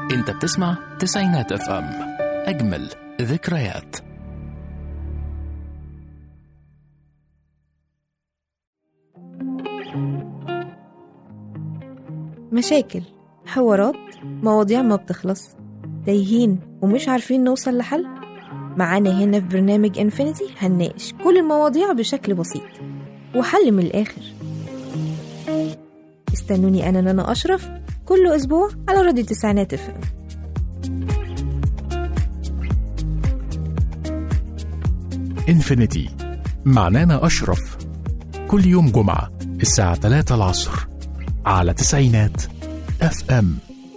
انت بتسمع تسعينات اف ام اجمل ذكريات مشاكل حوارات مواضيع ما بتخلص تايهين ومش عارفين نوصل لحل معانا هنا في برنامج انفينيتي هنناقش كل المواضيع بشكل بسيط وحل من الآخر استنوني أنا نانا أشرف كل أسبوع على راديو تسعينات اف ام انفينيتي معنانا أشرف كل يوم جمعة الساعة 3 العصر على تسعينات اف ام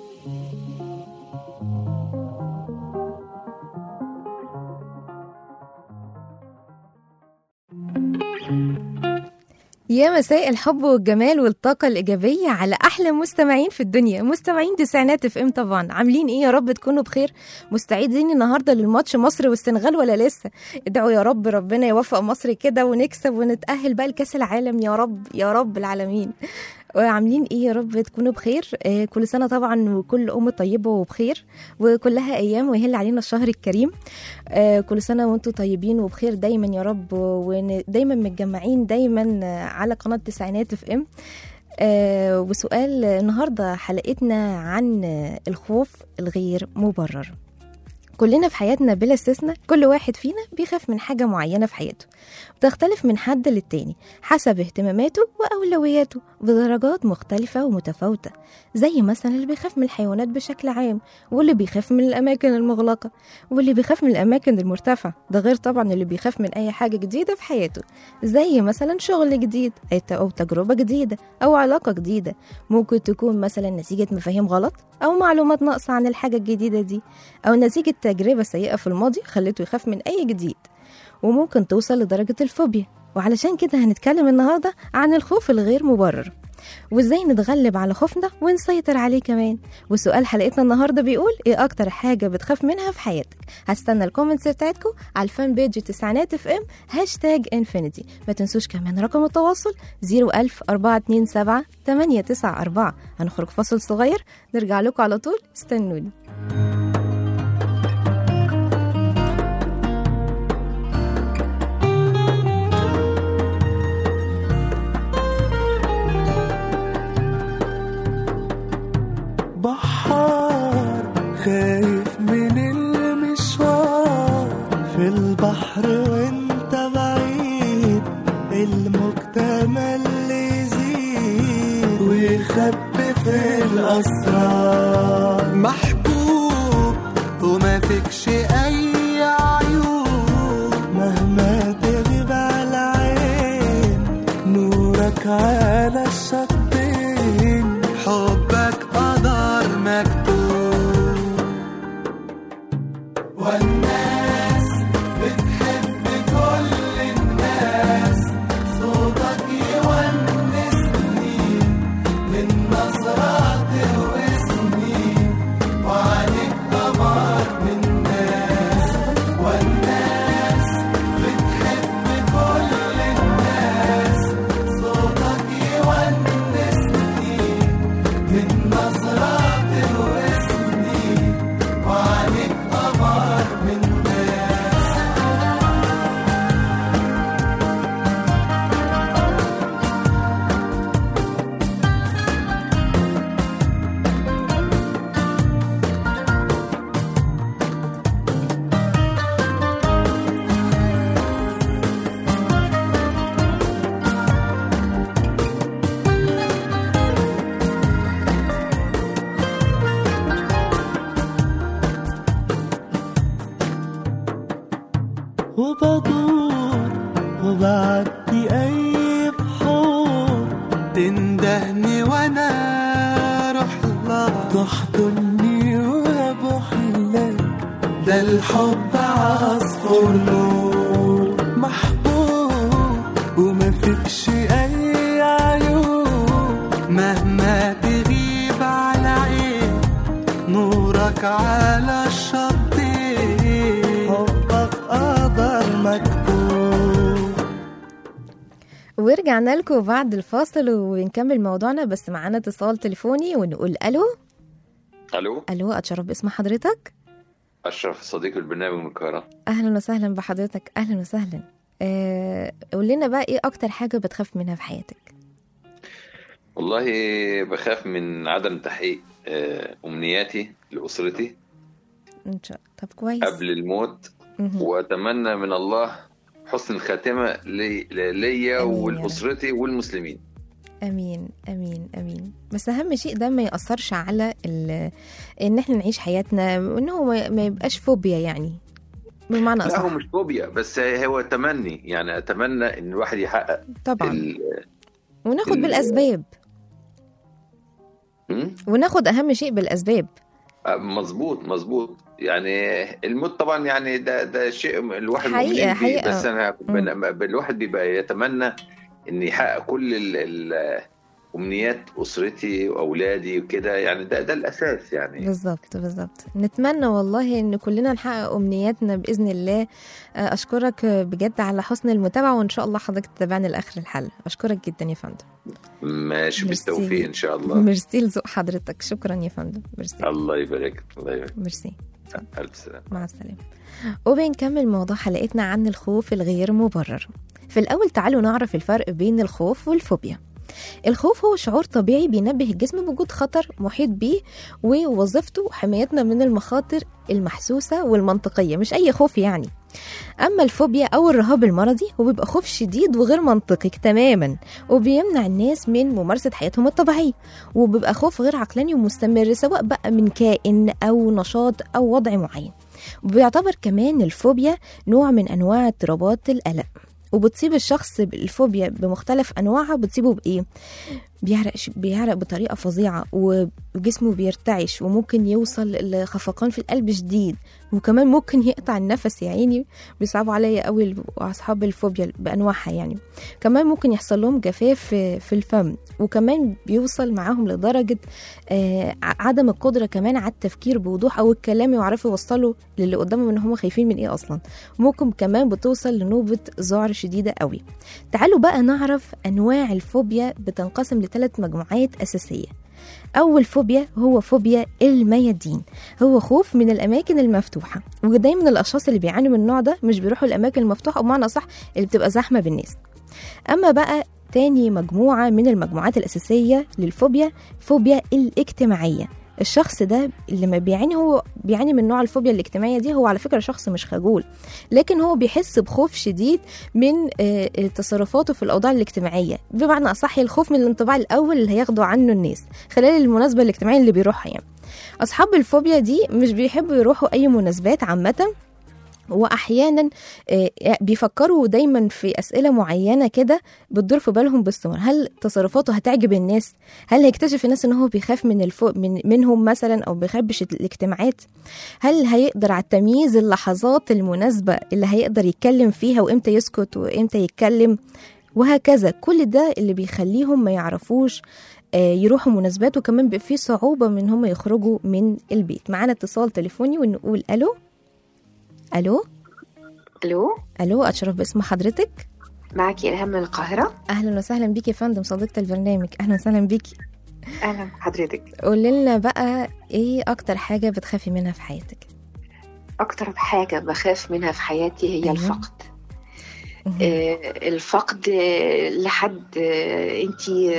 يا مساء الحب والجمال والطاقة الإيجابية على أحلى مستمعين في الدنيا مستمعين تسعينات اف ام طبعا عاملين إيه يا رب تكونوا بخير مستعدين النهاردة للماتش مصر والسنغال ولا لسه ادعوا يا رب ربنا يوفق مصر كده ونكسب ونتأهل بقى لكأس العالم يا رب يا رب العالمين وعاملين ايه يا رب تكونوا بخير آه كل سنه طبعا وكل ام طيبه وبخير وكلها ايام ويهل علينا الشهر الكريم آه كل سنه وانتم طيبين وبخير دايما يا رب ودايما متجمعين دايما آه، على قناه تسعينات اف ام آه وسؤال النهارده حلقتنا عن آه، الخوف الغير مبرر كلنا في حياتنا بلا استثناء كل واحد فينا بيخاف من حاجة معينة في حياته وتختلف من حد للتاني حسب اهتماماته وأولوياته بدرجات مختلفة ومتفاوتة زي مثلا اللي بيخاف من الحيوانات بشكل عام واللي بيخاف من الأماكن المغلقة واللي بيخاف من الأماكن المرتفعة ده غير طبعا اللي بيخاف من أي حاجة جديدة في حياته زي مثلا شغل جديد أي ت- أو تجربة جديدة أو علاقة جديدة ممكن تكون مثلا نتيجة مفاهيم غلط أو معلومات ناقصة عن الحاجة الجديدة دي أو نتيجة تجربة سيئة في الماضي خلته يخاف من أي جديد وممكن توصل لدرجة الفوبيا وعلشان كده هنتكلم النهاردة عن الخوف الغير مبرر وازاي نتغلب على خوفنا ونسيطر عليه كمان وسؤال حلقتنا النهارده بيقول ايه اكتر حاجه بتخاف منها في حياتك هستنى الكومنتس بتاعتكم على الفان بيج تسعينات اف ام هاشتاج انفينيتي ما تنسوش كمان رقم التواصل 01000 427 894 هنخرج فاصل صغير نرجع لكم على طول استنوني بحار خايف من المشوار في البحر وانت بعيد المجتمع اللي يزيد ويخبي في الأسرار محبوب وما فيكش أي عيوب مهما تغيب على عين نورك على الشطين حبك قدر مكتوب والناس بتحب كل الناس صوتك يونسني من نظرات واسمي وعليك قمر من الناس والناس بتحب كل الناس صوتك يونسني من نظرات واسمي وعليك قمر من الناس وبدور وبعدي أي بحور تندهني وأنا أروح لها تحضني وأبوح لك ده الحب عصفور نور محبوب وما فيكش أي عيوب مهما تغيب على عين نورك على الشطين حبك قدر مكتوب ورجعنا لكم بعد الفاصل ونكمل موضوعنا بس معانا اتصال تليفوني ونقول الو الو الو اتشرف باسم حضرتك اشرف صديق البرنامج من القاهره اهلا وسهلا بحضرتك اهلا وسهلا آه، قول لنا بقى ايه اكتر حاجه بتخاف منها في حياتك والله بخاف من عدم تحقيق آه، امنياتي لاسرتي ان شاء طب كويس قبل الموت مهم. واتمنى من الله حسن الخاتمه لي- ليا آمين يا رب. ولاسرتي والمسلمين امين امين امين بس اهم شيء ده ما ياثرش على ال- ان احنا نعيش حياتنا وان هو ما ما يبقاش فوبيا يعني بمعنى لا هو اصح مش فوبيا بس هو تمني يعني اتمنى ان الواحد يحقق طبعا ال... وناخد ال- بالاسباب م? وناخد اهم شيء بالاسباب آه، مظبوط مظبوط يعني الموت طبعا يعني ده ده شيء الواحد حقيقة- مؤمن بيه، حقيقة. بس انا بن- الواحد بيبقى يتمنى ان يحقق كل ال ال امنيات اسرتي واولادي وكده يعني ده ده الاساس يعني بالظبط بالظبط نتمنى والله ان كلنا نحقق امنياتنا باذن الله آه، اشكرك بجد على حسن المتابعه وان شاء الله حضرتك تتابعنا لاخر الحلقه اشكرك جدا يا فندم ماشي ميرسي. بالتوفيق ان شاء الله ميرسي لذوق حضرتك شكرا يا فندم ميرسي الله يبارك الله يبارك ميرسي الف سلامه مع السلامة وبنكمل موضوع حلقتنا عن الخوف الغير مبرر في الأول تعالوا نعرف الفرق بين الخوف والفوبيا الخوف هو شعور طبيعي بينبه الجسم بوجود خطر محيط بيه ووظيفته حمايتنا من المخاطر المحسوسة والمنطقية مش أي خوف يعني أما الفوبيا أو الرهاب المرضي هو بيبقى خوف شديد وغير منطقي تماما وبيمنع الناس من ممارسة حياتهم الطبيعية وبيبقى خوف غير عقلاني ومستمر سواء بقى من كائن أو نشاط أو وضع معين وبيعتبر كمان الفوبيا نوع من انواع اضطرابات القلق وبتصيب الشخص الفوبيا بمختلف انواعها بتصيبه بايه بيعرق بيعرق بطريقه فظيعه وجسمه بيرتعش وممكن يوصل لخفقان في القلب شديد وكمان ممكن يقطع النفس يا عيني بيصعبوا عليا قوي اصحاب الفوبيا بانواعها يعني كمان ممكن يحصل لهم جفاف في في الفم وكمان بيوصل معاهم لدرجه آه، عدم القدره كمان على التفكير بوضوح او الكلام يعرفوا يوصلوا للي قدامهم ان هم خايفين من ايه اصلا ممكن كمان بتوصل لنوبه ذعر شديده قوي تعالوا بقى نعرف انواع الفوبيا بتنقسم لثلاث مجموعات اساسيه أول فوبيا هو فوبيا الميادين هو خوف من الأماكن المفتوحة ودايما الأشخاص اللي بيعانوا من النوع ده مش بيروحوا الأماكن المفتوحة بمعنى صح اللي بتبقى زحمة بالناس أما بقى تاني مجموعة من المجموعات الأساسية للفوبيا فوبيا الاجتماعية الشخص ده اللي ما بيعاني هو بيعاني من نوع الفوبيا الاجتماعية دي هو على فكرة شخص مش خجول لكن هو بيحس بخوف شديد من آه، تصرفاته في الأوضاع الاجتماعية بمعنى أصح الخوف من الانطباع الأول اللي هياخده عنه الناس خلال المناسبة الاجتماعية اللي بيروحها يعني أصحاب الفوبيا دي مش بيحبوا يروحوا أي مناسبات عامة واحيانا آه، بيفكروا دايما في اسئله معينه كده بتدور في بالهم باستمرار هل تصرفاته هتعجب الناس هل هيكتشف الناس ان هو بيخاف من الفو من منهم مثلا او بيخبش الاجتماعات هل هيقدر على تمييز اللحظات المناسبه اللي هيقدر يتكلم فيها وامتى يسكت وامتى يتكلم وهكذا كل ده اللي بيخليهم ما يعرفوش آه، يروحوا مناسبات وكمان بيبقى في صعوبه من هم يخرجوا من البيت معانا اتصال تليفوني ونقول الو الو الو الو اتشرف باسم حضرتك معك الهام من القاهره اهلا وسهلا بيكي يا فندم صديقه البرنامج اهلا وسهلا بيكي اهلا بحضرتك قولي لنا بقى ايه اكتر حاجه بتخافي منها في حياتك اكتر حاجه بخاف منها في حياتي هي أيوة. الفقد مهم. آه، الفقد آه، لحد انت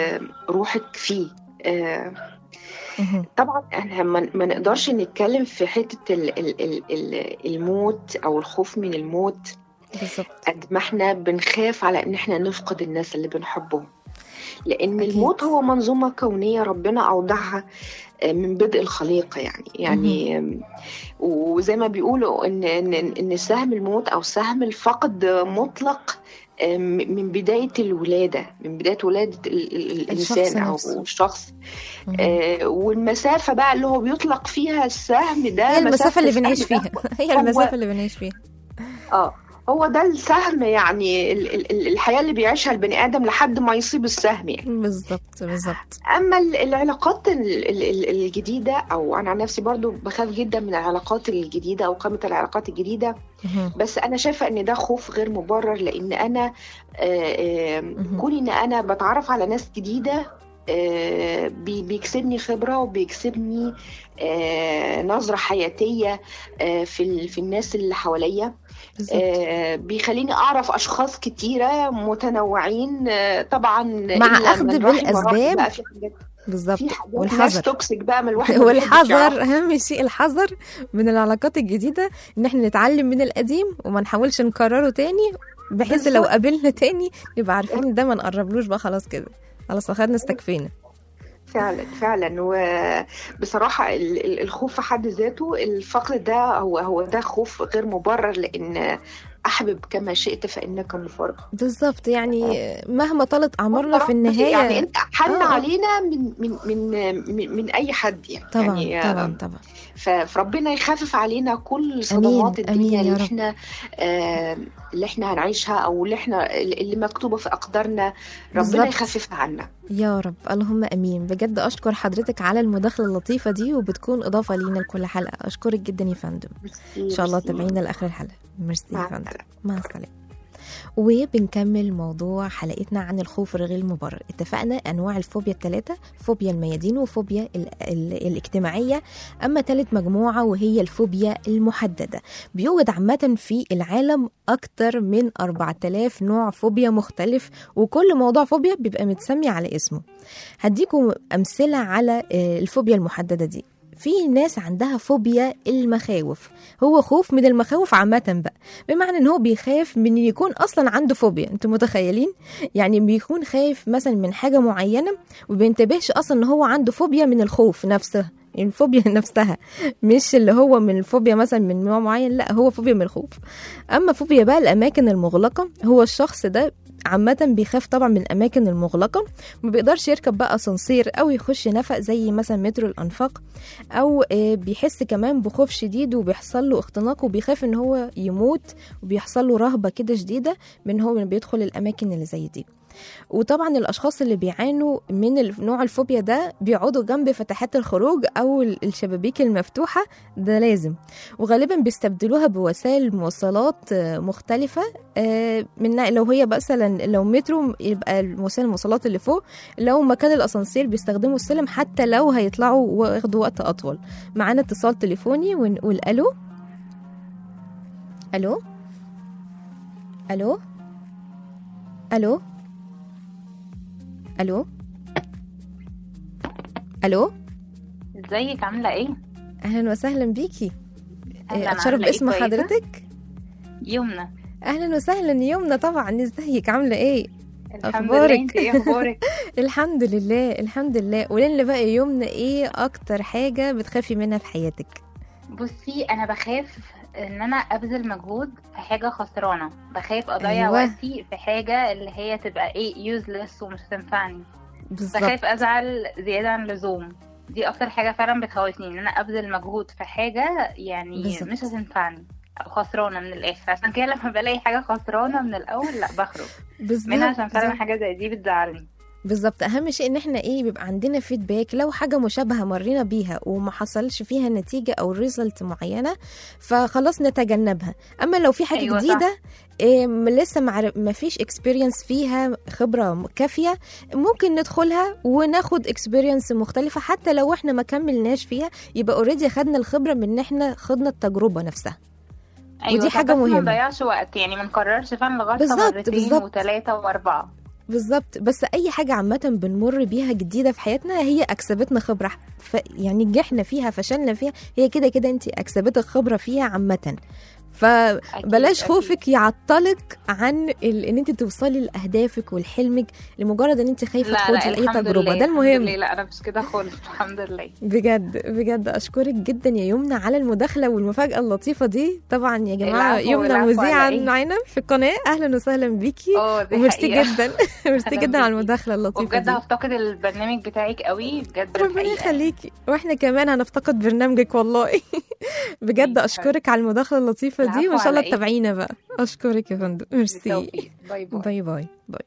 روحك فيه آه، مهم. طبعا احنا ما ما نقدرش نتكلم في حته ال- ال- ال- ال- الموت او الخوف من الموت بالظبط قد ما احنا بنخاف على ان احنا نفقد الناس اللي بنحبهم لان أكيد. الموت هو منظومه كونيه ربنا اوضعها آه، من بدء الخليقه يعني يعني آم، وزي ما بيقولوا ان ان ان سهم الموت او سهم الفقد مطلق آم، من بدايه الولاده من بدايه ولاده ال- ال- الانسان او نفسه. الشخص مهم. آه، والمسافه بقى اللي هو بيطلق فيها السهم ده هي المسافه اللي السهم بنعيش ده فيها هي هو- المسافه اللي بنعيش فيها اه هو ده السهم يعني ال- ال- ال- الحياه اللي بيعيشها البني ادم لحد ما يصيب السهم يعني بالظبط بالظبط اما ال- العلاقات ال- ال- ال- الجديده او انا عن نفسي برضو بخاف جدا من العلاقات الجديده او قامه العلاقات الجديده مهم. بس انا شايفه ان ده خوف غير مبرر لان انا آه، آه، مهم. كوني ان انا بتعرف على ناس جديده آه، بي- بيكسبني خبرة وبيكسبني آه، نظرة حياتية آه، في ال- في الناس اللي حواليا بالظبط آه، بيخليني أعرف أشخاص كتيرة متنوعين آه، طبعا مع إلا أخذ من رحم ربي بالأسباب. بقى في حاجات بالظبط في حاجات ناس والحذر توكسيك بقى من الواحد ما بيحبش والحذر يعرفها. اهم شيء الحذر من العلاقات الجديده ان احنا نتعلم من القديم وما نحاولش نكرره تاني بحيث لو بالظبط. قابلنا تاني نبقى عارفين ان ده ما نقربلوش بقى خلاص كده خلاص اخدنا استكفينا فعلا فعلا وبصراحة ال- ال- الخوف في حد ذاته الفقد ده هو هو ده خوف غير مبرر لأن أحبب كما شئت فإنك مفارق بالظبط يعني مهما طالت اعمارنا في النهايه يعني أنت حن آه. علينا من من من من, من أي حد يعني طبعا يعني طبعا طبعا ف- فربنا يخفف علينا كل صدمات آمين، الدنيا آمين يا اللي رب. احنا آه اللي احنا هنعيشها او اللي احنا اللي مكتوبه في اقدارنا ربنا بالظبط. يخففها عنا يا رب اللهم امين بجد اشكر حضرتك على المداخله اللطيفه دي وبتكون اضافه لينا لكل حلقه اشكرك جدا يا فندم ان شاء الله تابعينا لاخر الحلقه ميرسي يا مع فندم السلامة. مع السلامه وبنكمل موضوع حلقتنا عن الخوف الغير المبرر اتفقنا انواع الفوبيا الثلاثه فوبيا الميادين وفوبيا ال ال الاجتماعيه اما ثالث مجموعه وهي الفوبيا المحدده بيوجد عامه في العالم اكتر من 4000 نوع فوبيا مختلف وكل موضوع فوبيا بيبقى متسمي على اسمه هديكم امثله على آه، الفوبيا المحدده دي في ناس عندها فوبيا المخاوف هو خوف من المخاوف عامة بقى بمعنى ان هو بيخاف من إن يكون اصلا عنده فوبيا انتوا متخيلين يعني بيكون خايف مثلا من حاجة معينة وبينتبهش اصلا ان هو عنده فوبيا من الخوف نفسه الفوبيا نفسها مش اللي هو من الفوبيا مثلا من نوع معين لا هو فوبيا من الخوف اما فوبيا بقى الاماكن المغلقة هو الشخص ده عامة بيخاف طبعا من الأماكن المغلقة ما بيقدرش يركب بقى أسانسير أو يخش نفق زي مثلا مترو الأنفاق أو آه، بيحس كمان بخوف شديد وبيحصل له اختناق وبيخاف إن هو يموت وبيحصل له رهبة كده شديدة من هو من بيدخل الأماكن اللي زي دي وطبعا الاشخاص اللي بيعانوا من الف- نوع الفوبيا ده بيقعدوا جنب فتحات الخروج او ال- الشبابيك المفتوحه ده لازم وغالبا بيستبدلوها بوسائل مواصلات آه، مختلفه آه، من لو هي مثلا لو مترو يبقى وسائل المواصلات اللي فوق لو مكان الاسانسير بيستخدموا السلم حتى لو هيطلعوا وياخدوا وقت اطول معانا اتصال تليفوني ونقول الو الو الو الو الو الو ازيك عاملة ايه؟ اهلا وسهلا بيكي أهلاً، اتشرف عاملة إيه باسم كويسة؟ حضرتك يمنى اهلا وسهلا يومنا طبعا ازيك عامله ايه الحمد أخبارك؟ لله انت ايه اخبارك؟ الحمد لله الحمد لله قولي لنا بقى يا يومنا ايه اكتر حاجه بتخافي منها في حياتك بصي انا بخاف ان انا ابذل مجهود في حاجة خسرانة بخاف اضيع أيوة. وقتي في حاجة اللي هي تبقى ايه يوزلس ومش هتنفعني بالظبط بخاف ازعل زيادة عن اللزوم دي اكتر حاجة فعلا بتخوفني ان انا ابذل مجهود في حاجة يعني بالظبط. مش هتنفعني او خسرانة من الاخر عشان كده لما بلاقي حاجة خسرانة من الاول لا بخرج بالظبط منها عشان فعلا بالظبط. حاجة زي دي بتزعلني بالظبط اهم شيء ان احنا ايه بيبقى عندنا فيدباك لو حاجه مشابهه مرينا بيها وما حصلش فيها نتيجه او ريزلت معينه فخلاص نتجنبها اما لو في حاجه أيوة أيوة صح. جديده إيه م- لسه مع ما فيش اكسبيرينس فيها خبره م- كافيه ممكن ندخلها وناخد اكسبيرينس مختلفه حتى لو احنا ما كملناش فيها يبقى اوريدي خدنا الخبره من ان احنا خدنا التجربه نفسها ايوه ودي صح، حاجة بس مهمة. ما نضيعش وقت يعني ما نكررش فعلا لغايه بالظبط، مرتين بالظبط. وثلاثه واربعه بالظبط بس اي حاجه عامه بنمر بيها جديده في حياتنا هي اكسبتنا خبره ف يعني نجحنا فيها فشلنا فيها هي كده كده انت اكسبتك خبره فيها عامه فبلاش أكيد، خوفك يعطلك عن ال... ان انت توصلي لاهدافك ولحلمك لمجرد ان انت خايفه لا تخوضي لا لاي الحمد تجربه لله ده الحمد المهم لله لا انا مش كده خالص الحمد لله بجد بجد اشكرك جدا يا يمنى على المداخله والمفاجاه اللطيفه دي طبعا يا جماعه العفو، يمنى العفو مذيعه على إيه؟ معانا في القناه اهلا وسهلا بيكي اه دي وميرسي حقيقة. جدا ميرسي أهلاً جدا على بيكي. المداخله اللطيفه وبجد دي هفتقد البرنامج بتاعك قوي بجد ربنا الحقيقة. يخليكي واحنا كمان هنفتقد برنامجك والله بجد حبيبي. اشكرك على المداخله اللطيفه دي العفو وان شاء الله على إيه؟ تتابعينا بقى اشكرك يا فندم ميرسي بالتوفيق باي باي باي باي باي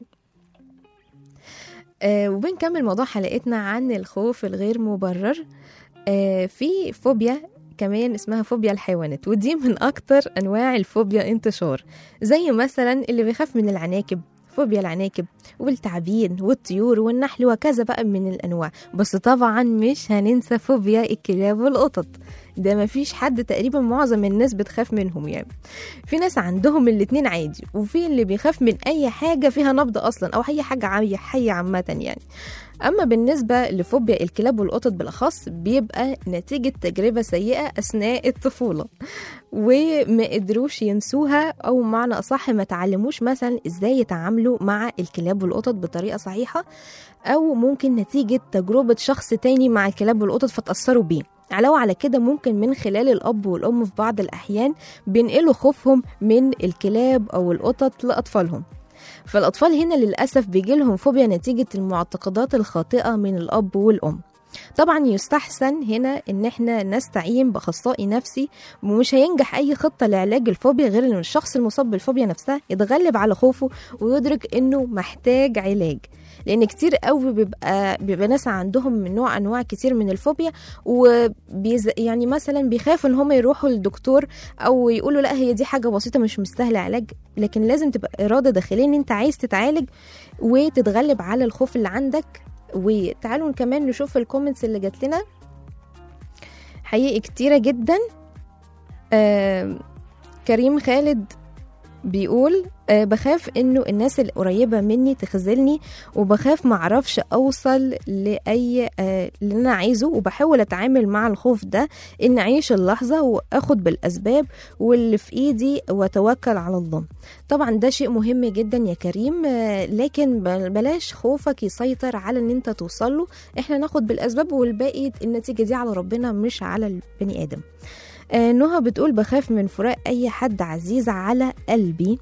آه وبنكمل موضوع حلقتنا عن الخوف الغير مبرر آه في فوبيا كمان اسمها فوبيا الحيوانات ودي من اكتر انواع الفوبيا انتشار زي مثلا اللي بيخاف من العناكب فوبيا العناكب والتعابين والطيور والنحل وكذا بقى من الأنواع بس طبعا مش هننسى فوبيا الكلاب والقطط ده مفيش حد تقريبا معظم الناس بتخاف منهم يعني في ناس عندهم الاتنين عادي وفي اللي بيخاف من أي حاجة فيها نبض أصلا أو أي حاجة عي- حية عامة يعني أما بالنسبة لفوبيا الكلاب والقطط بالأخص بيبقى نتيجة تجربة سيئة أثناء الطفولة وما قدروش ينسوها أو معنى أصح ما تعلموش مثلا إزاي يتعاملوا مع الكلاب والقطط بطريقة صحيحة أو ممكن نتيجة تجربة شخص تاني مع الكلاب والقطط فتأثروا بيه علاوة على كده ممكن من خلال الأب والأم في بعض الأحيان بينقلوا خوفهم من الكلاب أو القطط لأطفالهم فالأطفال هنا للأسف بيجيلهم فوبيا نتيجة المعتقدات الخاطئة من الأب والأم طبعا يستحسن هنا ان احنا نستعين باخصائي نفسي ومش هينجح اي خطه لعلاج الفوبيا غير ان الشخص المصاب بالفوبيا نفسها يتغلب على خوفه ويدرك انه محتاج علاج لان كتير قوي بيبقى بيبقى ناس عندهم من نوع انواع كتير من الفوبيا وبيز يعني مثلا بيخافوا ان هم يروحوا للدكتور او يقولوا لا هي دي حاجه بسيطه مش مستاهله علاج لكن لازم تبقى اراده داخليه ان انت عايز تتعالج وتتغلب على الخوف اللي عندك وتعالوا كمان نشوف الكومنتس اللي جات لنا حقيقي كتيرة جدا آه كريم خالد بيقول أه بخاف انه الناس القريبة مني تخذلني وبخاف معرفش اوصل لاي أه اللي انا عايزه وبحاول اتعامل مع الخوف ده ان اعيش اللحظة واخد بالاسباب واللي في ايدي واتوكل على الله طبعا ده شيء مهم جدا يا كريم أه لكن بلاش خوفك يسيطر على ان انت توصل له احنا ناخد بالاسباب والباقي النتيجة دي على ربنا مش على البني ادم آه نهى بتقول بخاف من فراق اي حد عزيز على قلبي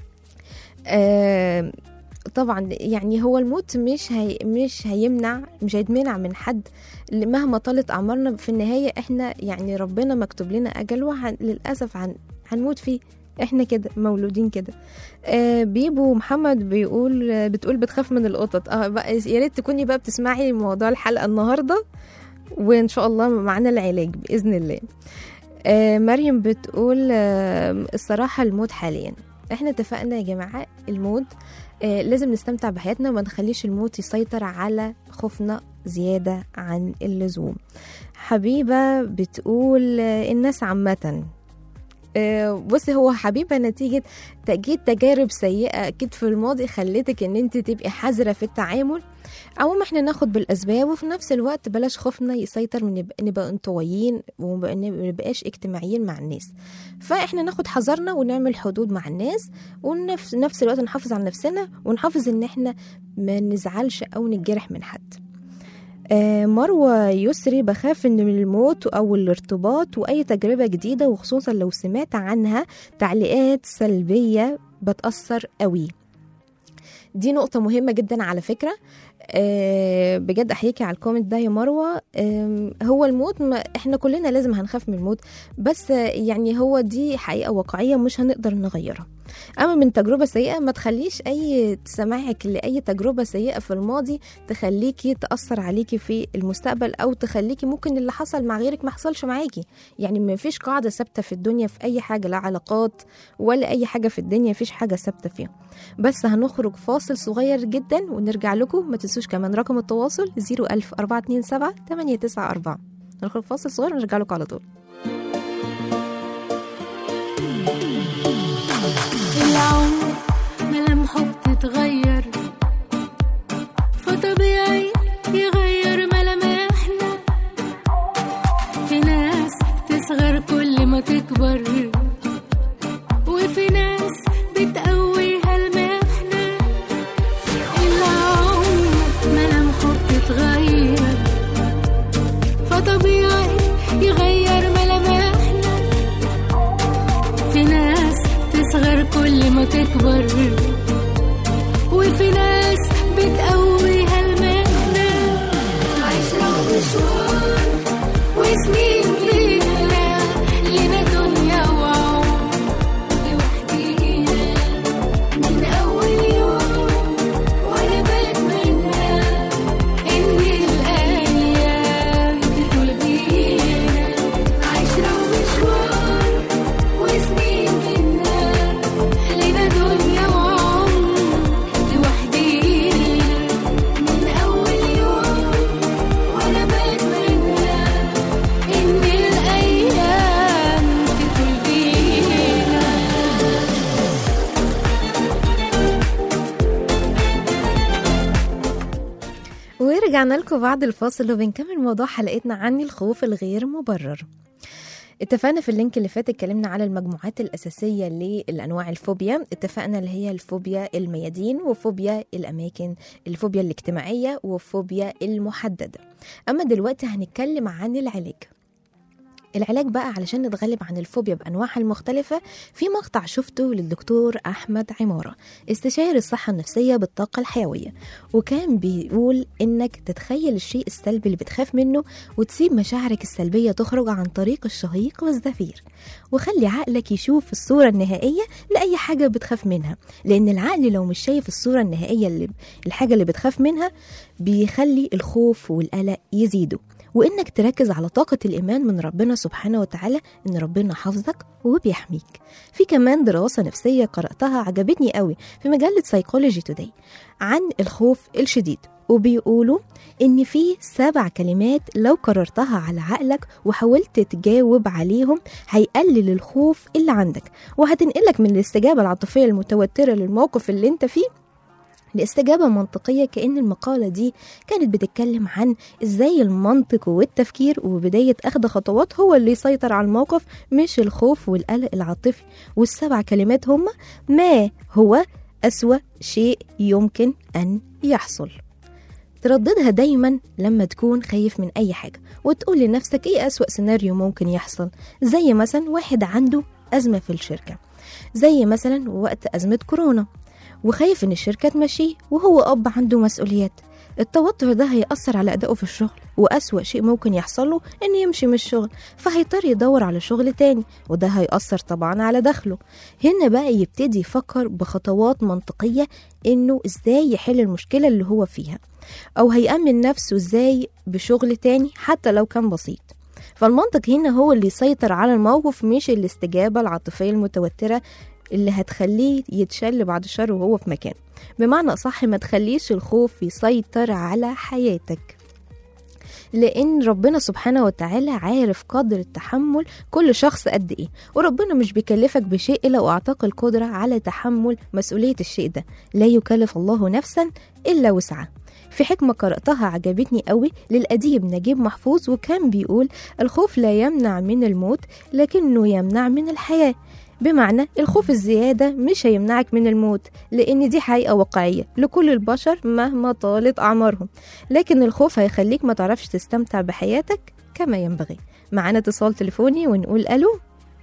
آه طبعا يعني هو الموت مش هي مش هيمنع مش هيتمنع من حد مهما طالت اعمارنا في النهايه احنا يعني ربنا مكتوب لنا اجل وللاسف هن هنموت فيه احنا كده مولودين كده آه بيبو محمد بيقول آه بتقول بتخاف من القطط اه بقى يا ريت تكوني بقى بتسمعي موضوع الحلقه النهارده وان شاء الله معانا العلاج باذن الله آه مريم بتقول آه الصراحة الموت حاليا احنا اتفقنا يا جماعة الموت آه لازم نستمتع بحياتنا وما نخليش الموت يسيطر على خوفنا زيادة عن اللزوم حبيبة بتقول آه الناس عامة آه بصي هو حبيبة نتيجة تأكيد تجارب سيئة أكيد في الماضي خلتك إن أنت تبقي حذرة في التعامل او احنا ناخد بالاسباب وفي نفس الوقت بلاش خوفنا يسيطر من نبقى انطوائيين وما نبقاش اجتماعيين مع الناس فاحنا ناخد حذرنا ونعمل حدود مع الناس ونفس نفس الوقت نحافظ على نفسنا ونحافظ ان احنا ما نزعلش او نتجرح من حد آه مروة يسري بخاف ان من الموت او الارتباط واي تجربة جديدة وخصوصا لو سمعت عنها تعليقات سلبية بتأثر قوي دي نقطة مهمة جدا على فكرة أه بجد احييكي على الكومنت ده يا مروه أه هو الموت ما احنا كلنا لازم هنخاف من الموت بس يعني هو دي حقيقه واقعيه مش هنقدر نغيرها اما من تجربه سيئه ما تخليش اي سماعك لاي تجربه سيئه في الماضي تخليكي تاثر عليكي في المستقبل او تخليكي ممكن اللي حصل مع غيرك ما حصلش معاكي يعني ما فيش قاعده ثابته في الدنيا في اي حاجه لا علاقات ولا اي حاجه في الدنيا فيش حاجه ثابته فيها بس هنخرج فاصل صغير جدا ونرجع لكم ما تنسوش كمان رقم التواصل 01000 427 894 نخرج فاصل صغير ونرجع لكم على طول العمر ملامحه بتتغير فطبيعي يغير ملامحنا في ناس تصغر كل ما تكبر وفي ناس بتقويها المحنة العمر ملامحه بتتغير فطبيعي يغير ملامحنا في ناس تصغر كل ما تكبر وفي ناس بتقويها المهنة عشرة ومشوار وسنين لينا لنا دنيا وعمر لوحدينا من أول يوم وأنا بتمنى إن الأيام تطول بينا عشرة ومشوار وسنين منا لنا دنيا وعمر ورجعنا لكم بعد الفاصل وبنكمل موضوع حلقتنا عن الخوف الغير مبرر اتفقنا في اللينك اللي فات اتكلمنا على المجموعات الأساسية للأنواع الفوبيا اتفقنا اللي هي الفوبيا الميادين وفوبيا الأماكن الفوبيا الاجتماعية وفوبيا المحددة أما دلوقتي هنتكلم عن العلاج العلاج بقى علشان نتغلب عن الفوبيا بأنواعها المختلفة في مقطع شفته للدكتور أحمد عمارة استشاري الصحة النفسية بالطاقة الحيوية وكان بيقول إنك تتخيل الشيء السلبي اللي بتخاف منه وتسيب مشاعرك السلبية تخرج عن طريق الشهيق والزفير وخلي عقلك يشوف الصورة النهائية لأي حاجة بتخاف منها لأن العقل لو مش شايف الصورة النهائية اللي الحاجة اللي بتخاف منها بيخلي الخوف والقلق يزيدوا وإنك تركز على طاقة الإيمان من ربنا سبحانه وتعالى إن ربنا حافظك وبيحميك في كمان دراسة نفسية قرأتها عجبتني قوي في مجلة سايكولوجي توداي عن الخوف الشديد وبيقولوا إن في سبع كلمات لو كررتها على عقلك وحاولت تجاوب عليهم هيقلل الخوف اللي عندك وهتنقلك من الاستجابة العاطفية المتوترة للموقف اللي انت فيه لاستجابة منطقية كأن المقالة دي كانت بتتكلم عن ازاي المنطق والتفكير وبداية أخذ خطوات هو اللي يسيطر على الموقف مش الخوف والقلق العاطفي والسبع كلمات هما ما هو أسوأ شيء يمكن أن يحصل ترددها دايما لما تكون خايف من أي حاجة وتقول لنفسك إيه أسوأ سيناريو ممكن يحصل زي مثلا واحد عنده أزمة في الشركة زي مثلا وقت أزمة كورونا وخايف إن الشركة تمشيه وهو أب عنده مسؤوليات التوتر ده هيأثر على أدائه في الشغل وأسوأ شيء ممكن يحصل له إنه يمشي من الشغل فهيضطر يدور على شغل تاني وده هيأثر طبعا على دخله هنا بقى يبتدي يفكر بخطوات منطقية إنه إزاي يحل المشكلة اللي هو فيها أو هيأمن نفسه إزاي بشغل تاني حتى لو كان بسيط فالمنطق هنا هو اللي يسيطر على الموقف مش الاستجابة العاطفية المتوترة اللي هتخليه يتشل بعد شر وهو في مكان بمعنى أصح ما تخليش الخوف يسيطر على حياتك لأن ربنا سبحانه وتعالى عارف قدر التحمل كل شخص قد إيه وربنا مش بيكلفك بشيء إلا وأعطاك القدرة على تحمل مسؤولية الشيء ده لا يكلف الله نفسا إلا وسعها في حكمة قرأتها عجبتني قوي للأديب نجيب محفوظ وكان بيقول الخوف لا يمنع من الموت لكنه يمنع من الحياة بمعنى الخوف الزيادة مش هيمنعك من الموت لأن دي حقيقة واقعية لكل البشر مهما طالت أعمارهم لكن الخوف هيخليك ما تعرفش تستمتع بحياتك كما ينبغي معانا اتصال تليفوني ونقول ألو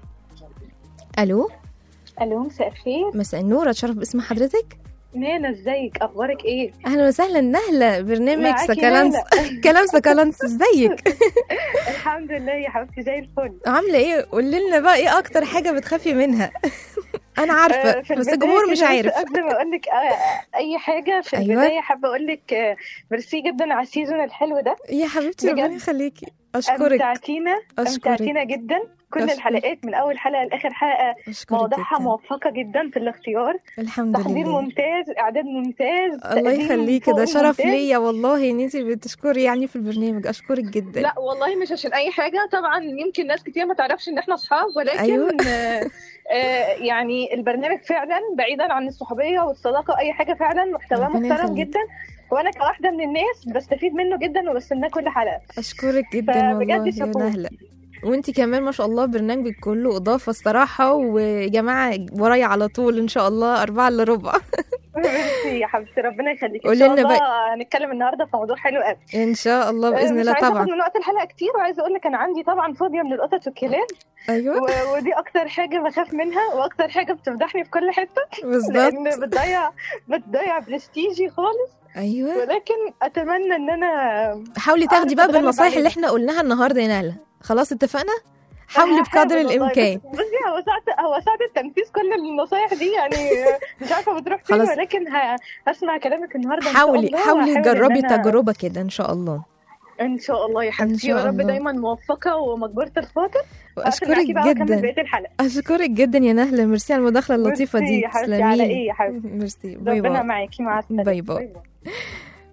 ألو الو مساء الخير مساء النور أتشرف باسم حضرتك نانا ازيك اخبارك ايه أهلا وسهلا نهلة برنامج معاكي سكالانس نهلة. كلام سكالانس ازيك الحمد لله يا حبيبتي زي الفل عاملة ايه قولي لنا بقى ايه أكتر حاجة بتخافي منها أنا آه، عارفة في بس البداية الجمهور مش كده عارف بس قبل ما اقول لك اي حاجه في أيوة. البدايه حابه اقول لك آه، ميرسي جدا على السيزون الحلو ده يا حبيبتي ربنا بجد. يخليكي أشكرك امتعتينا أشكرك. امتعتينا جدا كل أشكرك. الحلقات من اول حلقه لاخر حلقه أشكرك مواضيعها جدا. موفقه جدا في الاختيار الحمد تحضير لله ممتاز اعداد ممتاز الله تقديم يخليكي فوق ده شرف الممتاز. ليا والله ان انت بتشكري يعني في البرنامج اشكرك جدا لا والله مش عشان اي حاجه طبعا يمكن ناس كتير ما تعرفش ان احنا اصحاب ولكن أيوة. آه، آه، يعني البرنامج فعلا بعيدا عن الصحوبيه والصداقه اي حاجه فعلا محتواه ربنا محترم يخليك. جدا وانا كواحده من الناس بستفيد منه جدا وبستناه كل حلقه اشكرك جدا فبجد والله يا شابوه. نهله وانت كمان ما شاء الله برنامجك كله اضافه الصراحه ويا جماعه ورايا على طول ان شاء الله أربعة الا ربع ميرسي يا حبيبتي ربنا يخليكي ان قولي شاء لنا الله هنتكلم النهارده في موضوع حلو قوي ان شاء الله باذن مش الله عايزه طبعا اخد من وقت الحلقه كتير وعايزه اقول لك انا عندي طبعا فوبيا من القطط والكلاب ايوه و- ودي اكتر حاجه بخاف منها واكتر حاجه بتفضحني في كل حته بالظبط لان بتضيع بتضيع برستيجي خالص ايوه ولكن اتمنى ان انا حاولي تاخدي أعرف بقى أتغلب بالنصايح اللي عليه. احنا قلناها النهارده يا نهله خلاص اتفقنا حاولي هحاول بقدر والله، الامكان بس- بصي هو ساعة هو ساعة التنفيذ كل النصايح دي يعني مش عارفة بتروح فين خلاص. ولكن ه- هسمع كلامك النهارده إن شاء حاولي الله حاولي وهحاول إن تجربي أنا- تجربه كده ان شاء الله ان شاء الله يا حبيبتي شاء يا رب الله. دايما موفقة ومجبورة الخاطر واشكرك بقى واكمل جدا بقية الحلقة اشكرك جدا يا نهله ميرسي على المداخله اللطيفه ميرسي دي يا حبيبتي تسلمي على لي. ايه يا حبيبتي ميرسي باي ربنا باي معاكي مع السلامة باي باي.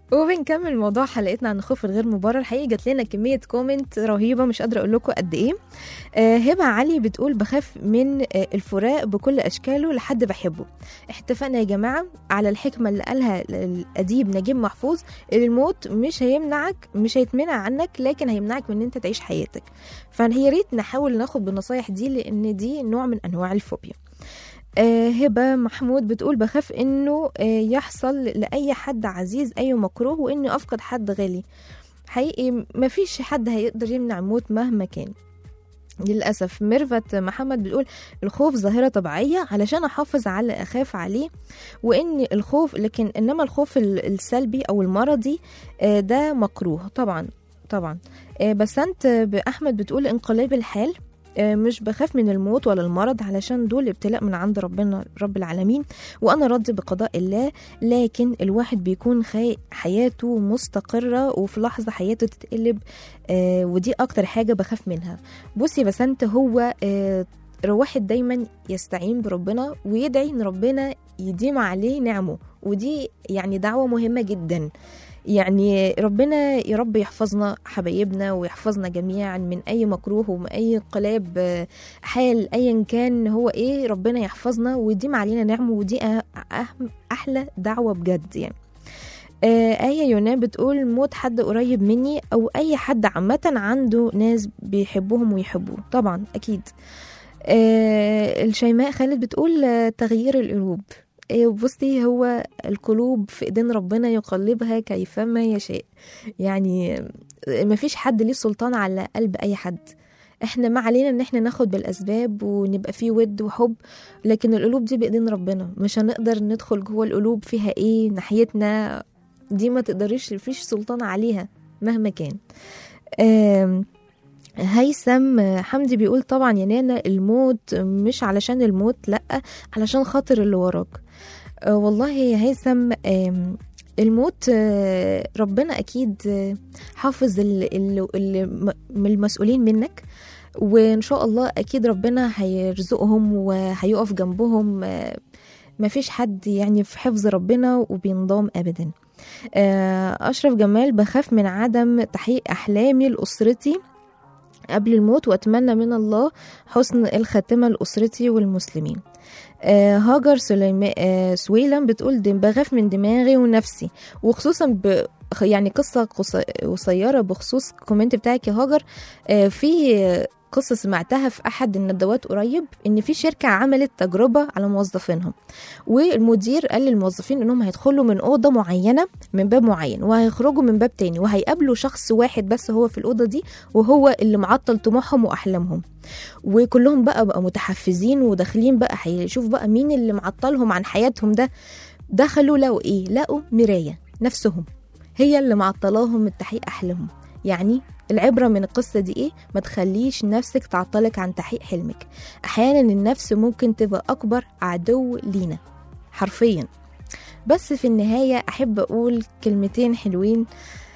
وبنكمل موضوع حلقتنا عن الخوف الغير مبرر حقيقي جات لنا كميه كومنت رهيبه مش قادره اقول لكم قد ايه آه هبه علي بتقول بخاف من آه الفراق بكل اشكاله لحد بحبه اتفقنا يا جماعه على الحكمه اللي قالها الاديب نجيب محفوظ الموت مش هيمنعك مش هيتمنع عنك لكن هيمنعك من ان انت تعيش حياتك فهي ريت نحاول ناخد بالنصايح دي لان دي نوع من انواع الفوبيا آه هبة محمود بتقول بخاف انه آه يحصل لأي حد عزيز أي مكروه واني أفقد حد غالي حقيقي مفيش حد هيقدر يمنع موت مهما كان للأسف ميرفت محمد بتقول الخوف ظاهرة طبيعية علشان أحافظ على أخاف عليه وإن الخوف لكن إنما الخوف ال- السلبي أو المرضي آه، ده مكروه طبعا طبعا آه، بسنت أحمد بتقول انقلاب الحال آه، مش بخاف من الموت ولا المرض علشان دول ابتلاء من عند ربنا رب العالمين وانا راضي بقضاء الله لكن الواحد بيكون خي... حياته مستقرة وفي لحظة حياته تتقلب آه ودي اكتر حاجة بخاف منها بصي يا بسنت هو آه الواحد دايما يستعين بربنا ويدعي ان ربنا يديم عليه نعمه ودي يعني دعوة مهمة جدا يعني ربنا يا رب يحفظنا حبايبنا ويحفظنا جميعا من اي مكروه ومن اي انقلاب آه، حال ايا كان هو ايه ربنا يحفظنا ويديم علينا نعمه ودي أه- أهم احلى دعوه بجد يعني آه آية يونان بتقول موت حد قريب مني أو أي حد عامة عنده ناس بيحبوهم ويحبوه طبعا أكيد آه الشيماء خالد بتقول آه، تغيير القلوب آه، بصي هو القلوب في ايدين ربنا يقلبها كيفما يشاء يعني آه، مفيش حد ليه سلطان على قلب اي حد احنا ما علينا ان احنا ناخد بالاسباب ونبقى فيه ود وحب لكن القلوب دي بايدين ربنا مش هنقدر ندخل جوه القلوب فيها ايه ناحيتنا دي ما تقدريش مفيش سلطان عليها مهما كان آم، هيثم حمدي بيقول طبعا يا نانا الموت مش علشان الموت لا علشان خاطر اللي وراك آه، والله يا هيثم آم، الموت آه، ربنا اكيد آه، حافظ ال- ال- اللي م- من المسؤولين منك وان شاء الله اكيد ربنا هيرزقهم وهيقف جنبهم آه، مفيش حد يعني في حفظ ربنا وبينضام ابدا آه، اشرف جمال بخاف من عدم تحقيق احلامي لاسرتي قبل الموت واتمنى من الله حسن الخاتمه لاسرتي والمسلمين آه، هاجر سليمان آه، سويلم بتقول دم بخاف من دماغي ونفسي وخصوصا ب يعني قصة قص- قصيرة بخصوص الكومنت بتاعك يا هاجر آه، في آه، قصة سمعتها في أحد الندوات قريب إن في شركة عملت تجربة على موظفينهم والمدير قال للموظفين إنهم هيدخلوا من أوضة معينة من باب معين وهيخرجوا من باب تاني وهيقابلوا شخص واحد بس هو في الأوضة دي وهو اللي معطل طموحهم وأحلامهم وكلهم بقى بقى متحفزين وداخلين بقى هيشوف بقى مين اللي معطلهم عن حياتهم ده دخلوا لقوا ايه لقوا مراية نفسهم هي اللي معطلاهم من تحقيق أحلامهم يعني العبرة من القصة دي ايه ما تخليش نفسك تعطلك عن تحقيق حلمك أحيانا النفس ممكن تبقى أكبر عدو لينا حرفيا بس في النهاية أحب أقول كلمتين حلوين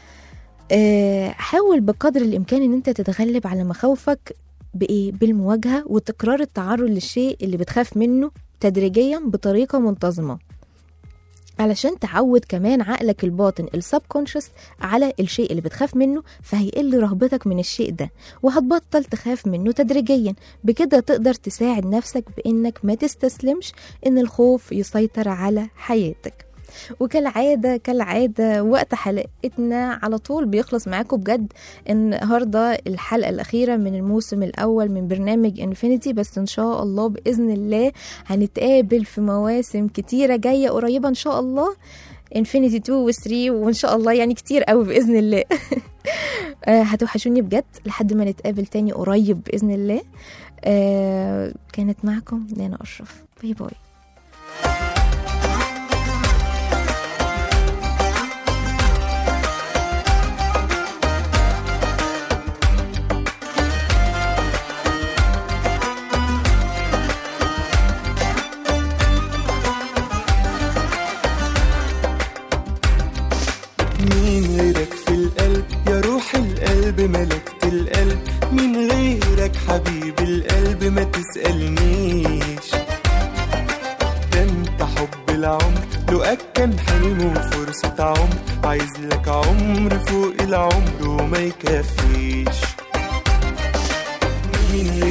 آه، حاول بقدر الإمكان إن أنت تتغلب على مخاوفك بإيه؟ بالمواجهة وتكرار التعرض للشيء اللي بتخاف منه تدريجيا بطريقة منتظمة علشان تعود كمان عقلك الباطن السبكونشس على الشيء اللي بتخاف منه فهيقل رهبتك من الشيء ده وهتبطل تخاف منه تدريجيا بكده تقدر تساعد نفسك بانك ما تستسلمش ان الخوف يسيطر على حياتك وكالعادة كالعادة وقت حلقتنا على طول بيخلص معاكم بجد النهاردة الحلقة الأخيرة من الموسم الأول من برنامج انفينيتي بس إن شاء الله بإذن الله هنتقابل في مواسم كتيرة جاية قريبة إن شاء الله انفينيتي 2 و 3 وان شاء الله يعني كتير قوي باذن الله آه، هتوحشوني بجد لحد ما نتقابل تاني قريب باذن الله آه، كانت معكم نانا اشرف باي باي مين غيرك في القلب يا روح القلب ملكت القلب مين غيرك حبيب القلب ما تسألنيش ده انت حب العمر لقاك كان حلم وفرصة عمر عايز تخافيش مين